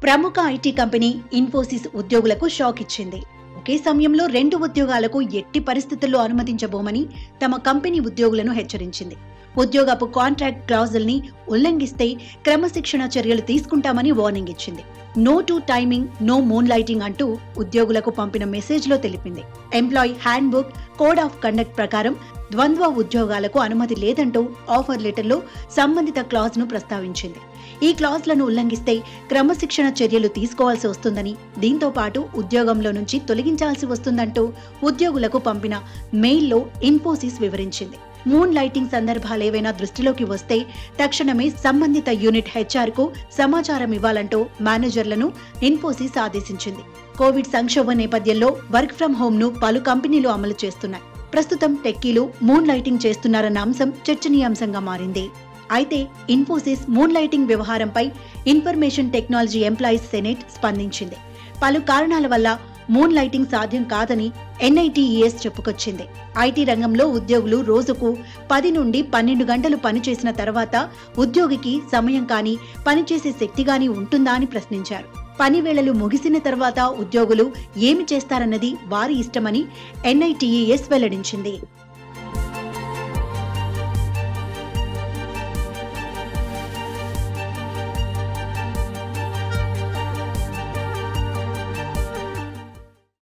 ప్రముఖ IT company Infosys ఉద్యోగులకు shock ఇచ్చింది ఒకే సమయంలో రెండు ఉద్యోగాలకు ఎట్టి పరిస్థితుల్లో అనుమతించబోమని తమ కంపెనీ ఉద్యోగులను హెచ్చరించింది ఉద్యోగపు కాంట్రాక్ట్ క్లాజుల్ని ఉల్లంఘిస్తే క్రమశిక్షణ చర్యలు తీసుకుంటామని వార్నింగ్ ఇచ్చింది no two timing no moonlighting అంటూ ఉద్యోగులకు పంపిన మెసేజ్లో తెలిపింది employee handbook code of conduct ప్రకారం ద్వంద్వ ఉద్యోగాలకు అనుమతి లేదంటూ ఆఫర్ లెటర్లో సంబంధిత క్లాజ్ను ప్రస్తావించింది ఈ క్లాజ్లను ఉల్లంఘిస్తే క్రమశిక్షణ చర్యలు తీసుకోవాల్సి వస్తుందని దీంతో పాటు ఉద్యోగంలో నుంచి తొలగించాల్సి వస్తుందంటూ ఉద్యోగులకు పంపిన మెయిల్లో ఇన్ఫోసిస్ వివరించింది మూన్ లైటింగ్ సందర్భాలేవైనా దృష్టిలోకి వస్తే తక్షణమే సంబంధిత యూనిట్ హెచ్ఆర్ కు సమాచారం ఇవ్వాలంటూ మేనేజర్లను ఇన్ఫోసిస్ ఆదేశించింది కోవిడ్ సంక్షోభ నేపథ్యంలో వర్క్ ఫ్రం హోమ్ ను పలు కంపెనీలు అమలు చేస్తున్నాయి ప్రస్తుతం టెక్కీలు మూన్ లైటింగ్ చేస్తున్నారన్న అంశం చర్చనీయాంశంగా మారింది అయితే ఇన్ఫోసిస్ మూన్ లైటింగ్ వ్యవహారంపై ఇన్ఫర్మేషన్ టెక్నాలజీ ఎంప్లాయీస్ సెనేట్ స్పందించింది పలు కారణాల వల్ల మూన్ లైటింగ్ సాధ్యం కాదని ఎన్ఐటిఈఎస్ చెప్పుకొచ్చింది ఐటీ రంగంలో ఉద్యోగులు రోజుకు పది నుండి పన్నెండు గంటలు పనిచేసిన తర్వాత ఉద్యోగికి సమయం కానీ పనిచేసే శక్తి గాని ఉంటుందా అని ప్రశ్నించారు పని వేళలు ముగిసిన తర్వాత ఉద్యోగులు ఏమి చేస్తారన్నది వారి ఇష్టమని ఎన్ఐటిఈఎస్ వెల్లడించింది